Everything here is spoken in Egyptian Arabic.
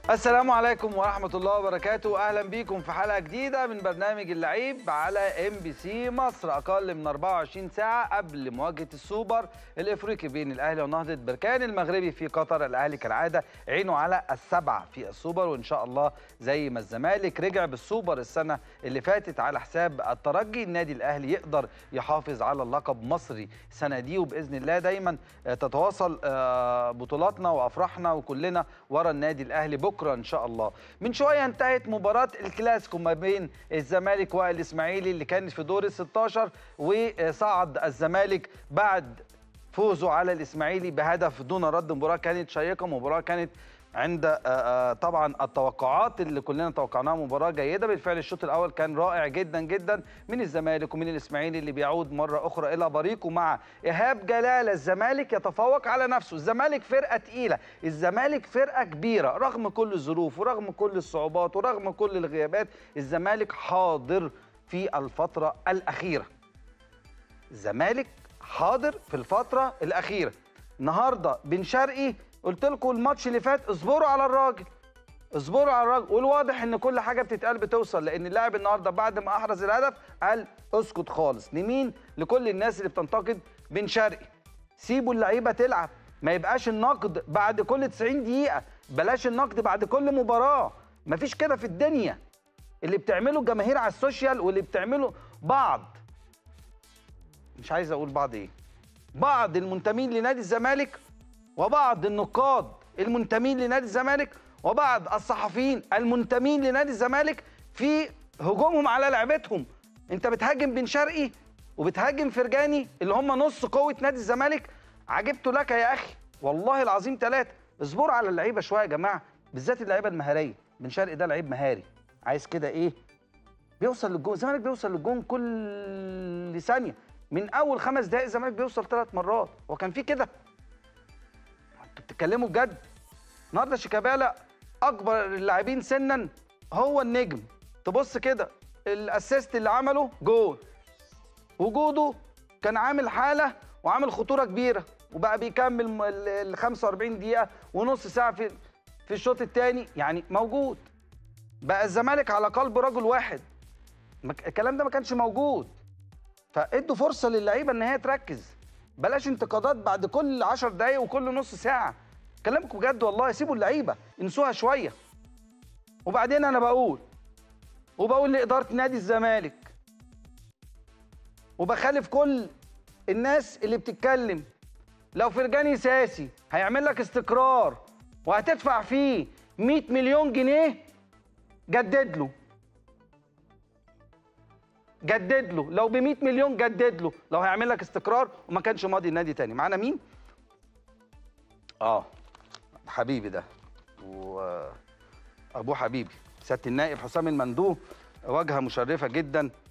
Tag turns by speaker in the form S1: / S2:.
S1: السلام عليكم ورحمة الله وبركاته أهلا بيكم في حلقة جديدة من برنامج اللعيب على ام بي سي مصر أقل من 24 ساعة قبل مواجهة السوبر الإفريقي بين الأهلي ونهضة بركان المغربي في قطر الأهلي كالعادة عينه على السبعة في السوبر وإن شاء الله زي ما الزمالك رجع بالسوبر السنة اللي فاتت على حساب الترجي النادي الأهلي يقدر يحافظ على اللقب مصري السنة دي وبإذن الله دايما تتواصل آه، بطولاتنا وأفراحنا وكلنا ورا النادي الأهلي بكرة إن شاء الله من شوية انتهت مباراة الكلاسيكو ما بين الزمالك والإسماعيلي اللي كانت في دور ال 16 وصعد الزمالك بعد فوزه على الإسماعيلي بهدف دون رد مباراة كانت شيقة مباراة كانت عند آه، آه، طبعا التوقعات اللي كلنا توقعناها مباراه جيده بالفعل الشوط الاول كان رائع جدا جدا من الزمالك ومن الاسماعيلي اللي بيعود مره اخرى الى بريقه مع ايهاب جلاله الزمالك يتفوق على نفسه الزمالك فرقه تقيله الزمالك فرقه كبيره رغم كل الظروف ورغم كل الصعوبات ورغم كل الغيابات الزمالك حاضر في الفتره الاخيره الزمالك حاضر في الفتره الاخيره النهارده بن شرقي قلت لكم الماتش اللي فات اصبروا على الراجل اصبروا على الراجل والواضح ان كل حاجه بتتقال بتوصل لان اللاعب النهارده بعد ما احرز الهدف قال اسكت خالص لمين لكل الناس اللي بتنتقد بن شرقي سيبوا اللعيبه تلعب ما يبقاش النقد بعد كل 90 دقيقه بلاش النقد بعد كل مباراه مفيش كده في الدنيا اللي بتعمله الجماهير على السوشيال واللي بتعمله بعض مش عايز اقول بعض ايه بعض المنتمين لنادي الزمالك وبعض النقاد المنتمين لنادي الزمالك وبعض الصحفيين المنتمين لنادي الزمالك في هجومهم على لعبتهم انت بتهاجم بن شرقي وبتهاجم فرجاني اللي هم نص قوه نادي الزمالك عجبت لك يا اخي والله العظيم ثلاثه اصبروا على اللعيبه شويه يا جماعه بالذات اللعيبه المهاريه بن شرقي ده لعيب مهاري عايز كده ايه بيوصل للجون الزمالك بيوصل للجون كل ثانيه من اول خمس دقائق الزمالك بيوصل ثلاث مرات هو كان في كده انتوا بتتكلموا بجد النهارده شيكابالا اكبر اللاعبين سنا هو النجم تبص كده الاسيست اللي عمله جول وجوده كان عامل حاله وعامل خطوره كبيره وبقى بيكمل م- ال ال 45 دقيقه ونص ساعه في في الشوط الثاني يعني موجود بقى الزمالك على قلب رجل واحد ما ك- الكلام ده ما كانش موجود فادوا فرصه للعيبه ان هي تركز بلاش انتقادات بعد كل 10 دقايق وكل نص ساعه كلامكم بجد والله سيبوا اللعيبه انسوها شويه وبعدين انا بقول وبقول لاداره نادي الزمالك وبخالف كل الناس اللي بتتكلم لو فرجاني ساسي هيعمل لك استقرار وهتدفع فيه 100 مليون جنيه جدد له جدد له لو ب 100 مليون جدد له لو هيعمل لك استقرار وما كانش ماضي النادي تاني معانا مين اه حبيبي ده وابوه حبيبي سياده النائب حسام المندوب واجهه مشرفه جدا